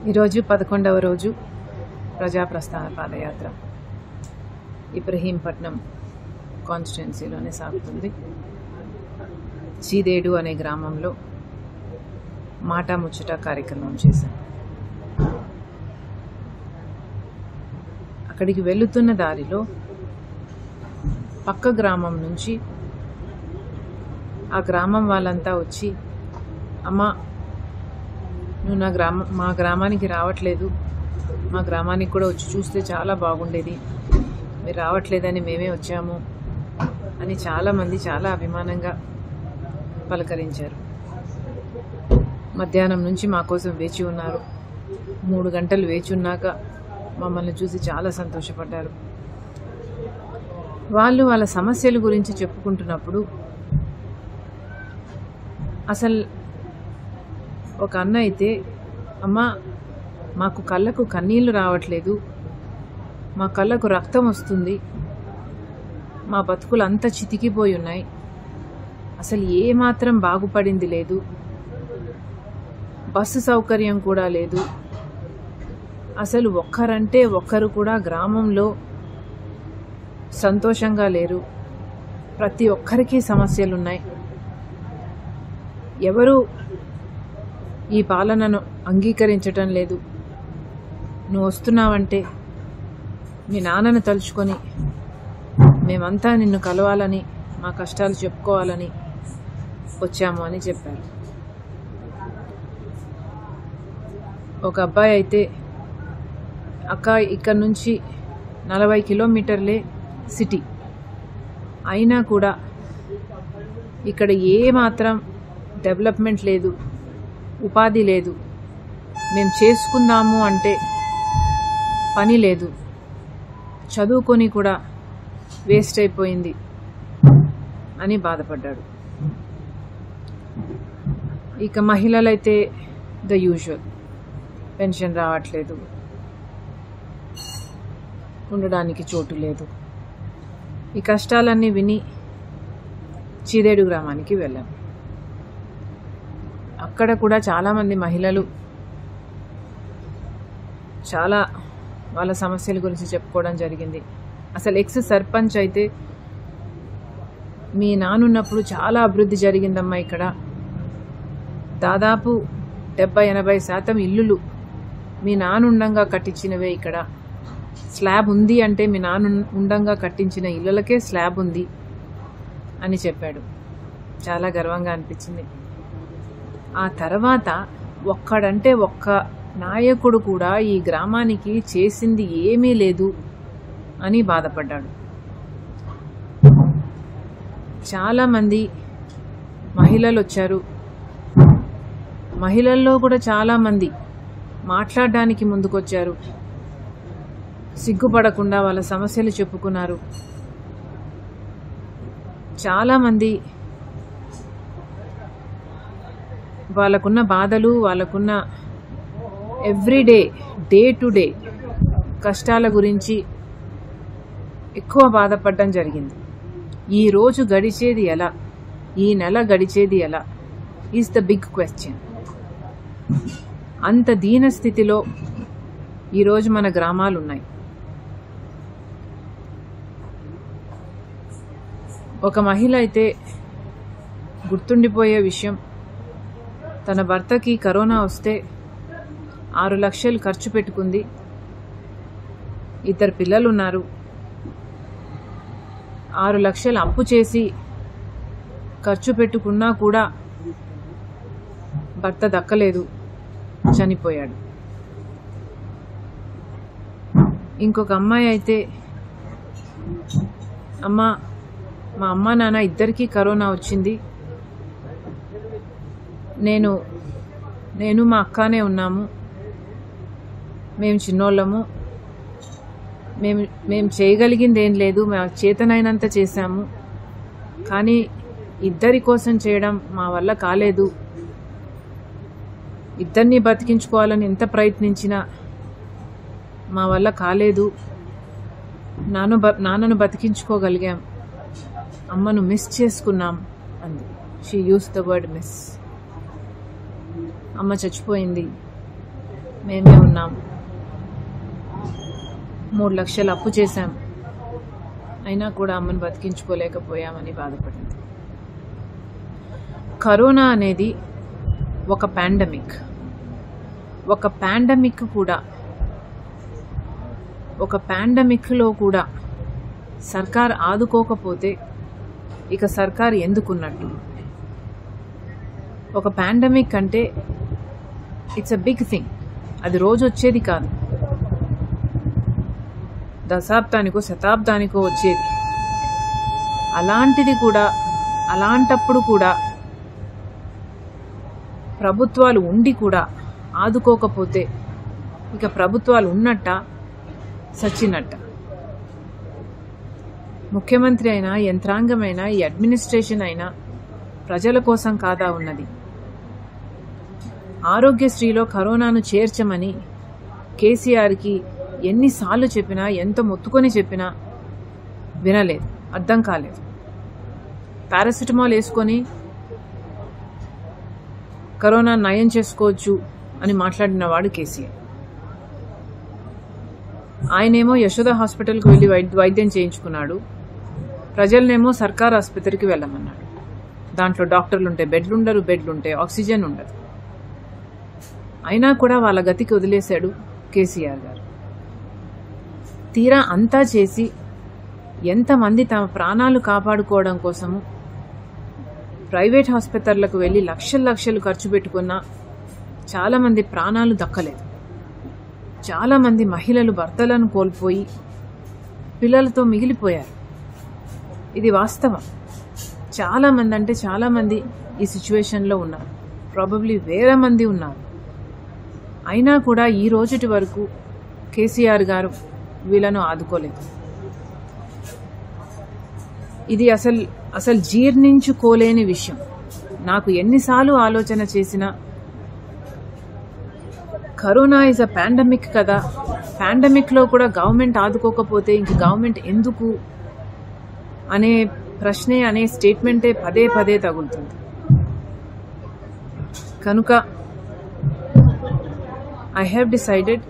ఈరోజు పదకొండవ రోజు ప్రజాప్రస్థాన పాదయాత్ర ఇబ్రహీంపట్నం కాన్స్టిట్యున్సీలోనే సాగుతుంది చీదేడు అనే గ్రామంలో మాటా ముచ్చట కార్యక్రమం చేశాం అక్కడికి వెళుతున్న దారిలో పక్క గ్రామం నుంచి ఆ గ్రామం వాళ్ళంతా వచ్చి అమ్మా నువ్వు నా గ్రామం మా గ్రామానికి రావట్లేదు మా గ్రామానికి కూడా వచ్చి చూస్తే చాలా బాగుండేది మీరు రావట్లేదని మేమే వచ్చాము అని చాలామంది చాలా అభిమానంగా పలకరించారు మధ్యాహ్నం నుంచి మా కోసం వేచి ఉన్నారు మూడు గంటలు వేచి ఉన్నాక మమ్మల్ని చూసి చాలా సంతోషపడ్డారు వాళ్ళు వాళ్ళ సమస్యల గురించి చెప్పుకుంటున్నప్పుడు అసలు ఒక అన్న అయితే అమ్మా మాకు కళ్ళకు కన్నీళ్లు రావట్లేదు మా కళ్ళకు రక్తం వస్తుంది మా బతుకులు అంతా చితికిపోయి ఉన్నాయి అసలు ఏ మాత్రం బాగుపడింది లేదు బస్సు సౌకర్యం కూడా లేదు అసలు ఒక్కరంటే ఒక్కరు కూడా గ్రామంలో సంతోషంగా లేరు ప్రతి ఒక్కరికి సమస్యలు ఉన్నాయి ఎవరు ఈ పాలనను అంగీకరించటం లేదు నువ్వు వస్తున్నావంటే మీ నాన్నను తలుచుకొని మేమంతా నిన్ను కలవాలని మా కష్టాలు చెప్పుకోవాలని వచ్చాము అని చెప్పారు ఒక అబ్బాయి అయితే అక్క ఇక్కడ నుంచి నలభై కిలోమీటర్లే సిటీ అయినా కూడా ఇక్కడ ఏ మాత్రం డెవలప్మెంట్ లేదు ఉపాధి లేదు మేము చేసుకుందాము అంటే పని లేదు చదువుకొని కూడా వేస్ట్ అయిపోయింది అని బాధపడ్డాడు ఇక మహిళలైతే ద యూజువల్ పెన్షన్ రావట్లేదు ఉండడానికి చోటు లేదు ఈ కష్టాలన్నీ విని చీదేడు గ్రామానికి వెళ్ళాం అక్కడ కూడా చాలామంది మహిళలు చాలా వాళ్ళ సమస్యల గురించి చెప్పుకోవడం జరిగింది అసలు ఎక్స్ సర్పంచ్ అయితే మీ నానున్నప్పుడు చాలా అభివృద్ధి జరిగిందమ్మా ఇక్కడ దాదాపు డెబ్బై ఎనభై శాతం ఇల్లులు మీ నానుండంగా కట్టించినవే ఇక్కడ స్లాబ్ ఉంది అంటే మీ నాన్న ఉండంగా కట్టించిన ఇళ్ళలకే స్లాబ్ ఉంది అని చెప్పాడు చాలా గర్వంగా అనిపించింది ఆ తర్వాత ఒక్కడంటే ఒక్క నాయకుడు కూడా ఈ గ్రామానికి చేసింది ఏమీ లేదు అని బాధపడ్డాడు చాలామంది మహిళలు వచ్చారు మహిళల్లో కూడా చాలామంది మాట్లాడడానికి ముందుకొచ్చారు సిగ్గుపడకుండా వాళ్ళ సమస్యలు చెప్పుకున్నారు చాలామంది వాళ్ళకున్న బాధలు వాళ్ళకున్న ఎవ్రీడే డే టు డే కష్టాల గురించి ఎక్కువ బాధపడడం జరిగింది ఈ రోజు గడిచేది ఎలా ఈ నెల గడిచేది ఎలా ఈజ్ ద బిగ్ క్వశ్చన్ అంత దీన స్థితిలో ఈరోజు మన గ్రామాలు ఉన్నాయి ఒక మహిళ అయితే గుర్తుండిపోయే విషయం తన భర్తకి కరోనా వస్తే ఆరు లక్షలు ఖర్చు పెట్టుకుంది ఇద్దరు పిల్లలు ఉన్నారు ఆరు లక్షలు అప్పు చేసి ఖర్చు పెట్టుకున్నా కూడా భర్త దక్కలేదు చనిపోయాడు ఇంకొక అమ్మాయి అయితే అమ్మ మా అమ్మ నాన్న ఇద్దరికీ కరోనా వచ్చింది నేను నేను మా అక్కనే ఉన్నాము మేము చిన్నోళ్ళము మేము మేము చేయగలిగింది ఏం లేదు మా చేతనైనంత చేశాము కానీ ఇద్దరి కోసం చేయడం మా వల్ల కాలేదు ఇద్దరిని బతికించుకోవాలని ఎంత ప్రయత్నించినా మా వల్ల కాలేదు నాన్న బ నాన్నను బతికించుకోగలిగాం అమ్మను మిస్ చేసుకున్నాం అంది she use the word miss అమ్మ చచ్చిపోయింది మేమే ఉన్నాం మూడు లక్షలు అప్పు చేశాం అయినా కూడా అమ్మని బతికించుకోలేకపోయామని బాధపడింది కరోనా అనేది ఒక పాండమిక్ ఒక పాండమిక్ కూడా ఒక పాండమిక్లో కూడా సర్కార్ ఆదుకోకపోతే ఇక సర్కార్ ఎందుకున్నట్టు ఒక పాండమిక్ అంటే ఇట్స్ అ బిగ్ థింగ్ అది రోజు వచ్చేది కాదు దశాబ్దానికో శతాబ్దానికో వచ్చేది అలాంటిది కూడా అలాంటప్పుడు కూడా ప్రభుత్వాలు ఉండి కూడా ఆదుకోకపోతే ఇక ప్రభుత్వాలు ఉన్నట్ట సచ్చినట్ట ముఖ్యమంత్రి అయినా యంత్రాంగమైన ఈ అడ్మినిస్ట్రేషన్ అయినా ప్రజల కోసం కాదా ఉన్నది ఆరోగ్యశ్రీలో కరోనాను చేర్చమని కేసీఆర్కి ఎన్నిసార్లు చెప్పినా ఎంత మొత్తుకొని చెప్పినా వినలేదు అర్థం కాలేదు పారాసిటమాల్ వేసుకొని కరోనా నయం చేసుకోవచ్చు అని మాట్లాడిన వాడు కేసీఆర్ ఆయనేమో యశోద హాస్పిటల్కి వెళ్ళి వైద్య వైద్యం చేయించుకున్నాడు ప్రజలనేమో సర్కార్ ఆసుపత్రికి వెళ్ళమన్నాడు దాంట్లో డాక్టర్లు ఉంటే బెడ్లు ఉండరు బెడ్లు ఉంటే ఆక్సిజన్ ఉండదు అయినా కూడా వాళ్ళ గతికి వదిలేశాడు కేసీఆర్ గారు తీరా అంతా చేసి ఎంతమంది తమ ప్రాణాలు కాపాడుకోవడం కోసము ప్రైవేట్ హాస్పిటళ్లకు వెళ్ళి లక్షలు లక్షలు ఖర్చు పెట్టుకున్నా చాలామంది ప్రాణాలు దక్కలేదు చాలామంది మహిళలు భర్తలను కోల్పోయి పిల్లలతో మిగిలిపోయారు ఇది వాస్తవం చాలామంది అంటే చాలామంది ఈ సిచ్యువేషన్లో ఉన్నారు ప్రాబబ్లీ వేరే మంది ఉన్నారు అయినా కూడా ఈ రోజుటి వరకు కేసీఆర్ గారు వీళ్ళను ఆదుకోలేదు ఇది అసలు అసలు జీర్ణించుకోలేని విషయం నాకు ఎన్నిసార్లు ఆలోచన చేసినా కరోనా ఇస్ అ పాండమిక్ కదా పాండమిక్లో కూడా గవర్నమెంట్ ఆదుకోకపోతే ఇంక గవర్నమెంట్ ఎందుకు అనే ప్రశ్నే అనే స్టేట్మెంటే పదే పదే తగులుతుంది కనుక ఐ హ్యావ్ డిసైడెడ్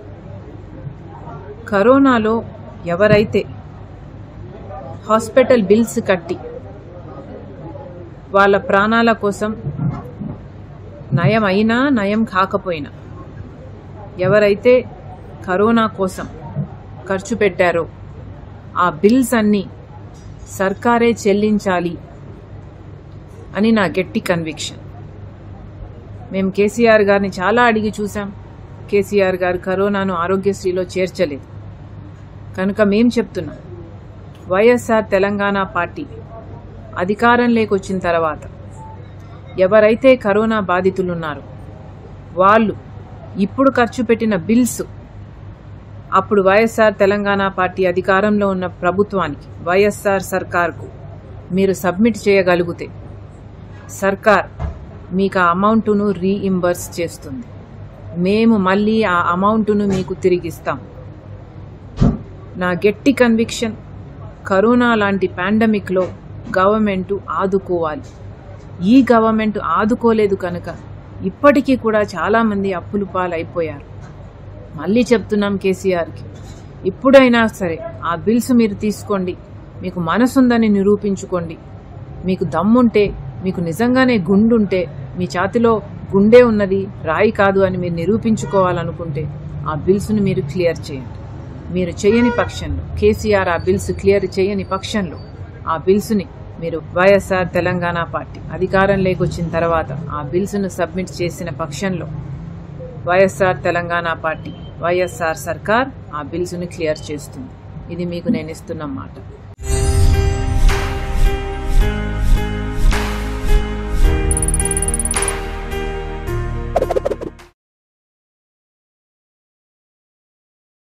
కరోనాలో ఎవరైతే హాస్పిటల్ బిల్స్ కట్టి వాళ్ళ ప్రాణాల కోసం నయం అయినా నయం కాకపోయినా ఎవరైతే కరోనా కోసం ఖర్చు పెట్టారో ఆ బిల్స్ అన్నీ సర్కారే చెల్లించాలి అని నా గట్టి కన్విక్షన్ మేము కేసీఆర్ గారిని చాలా అడిగి చూసాం కేసీఆర్ గారు కరోనాను ఆరోగ్యశ్రీలో చేర్చలేదు కనుక మేం చెప్తున్నాం వైఎస్ఆర్ తెలంగాణ పార్టీ అధికారంలోకి వచ్చిన తర్వాత ఎవరైతే కరోనా బాధితులున్నారో వాళ్ళు ఇప్పుడు ఖర్చు పెట్టిన బిల్స్ అప్పుడు వైఎస్ఆర్ తెలంగాణ పార్టీ అధికారంలో ఉన్న ప్రభుత్వానికి వైఎస్ఆర్ సర్కార్కు మీరు సబ్మిట్ చేయగలిగితే సర్కార్ మీకు ఆ అమౌంట్ను రీఇంబర్స్ చేస్తుంది మేము మళ్ళీ ఆ అమౌంట్ను మీకు తిరిగిస్తాం నా గట్టి కన్విక్షన్ కరోనా లాంటి పాండమిక్లో గవర్నమెంట్ ఆదుకోవాలి ఈ గవర్నమెంట్ ఆదుకోలేదు కనుక ఇప్పటికీ కూడా చాలామంది అప్పులు పాలైపోయారు మళ్ళీ చెప్తున్నాం కేసీఆర్కి ఇప్పుడైనా సరే ఆ బిల్స్ మీరు తీసుకోండి మీకు మనసుందని నిరూపించుకోండి మీకు దమ్ముంటే మీకు నిజంగానే గుండుంటే మీ ఛాతిలో గుండె ఉన్నది రాయి కాదు అని మీరు నిరూపించుకోవాలనుకుంటే ఆ బిల్స్ను మీరు క్లియర్ చేయండి మీరు చేయని పక్షంలో కేసీఆర్ ఆ బిల్స్ క్లియర్ చేయని పక్షంలో ఆ బిల్స్ని మీరు వైఎస్ఆర్ తెలంగాణ పార్టీ అధికారంలోకి వచ్చిన తర్వాత ఆ బిల్స్ను సబ్మిట్ చేసిన పక్షంలో వైఎస్ఆర్ తెలంగాణ పార్టీ వైఎస్ఆర్ సర్కార్ ఆ బిల్స్ను క్లియర్ చేస్తుంది ఇది మీకు నేను ఇస్తున్న మాట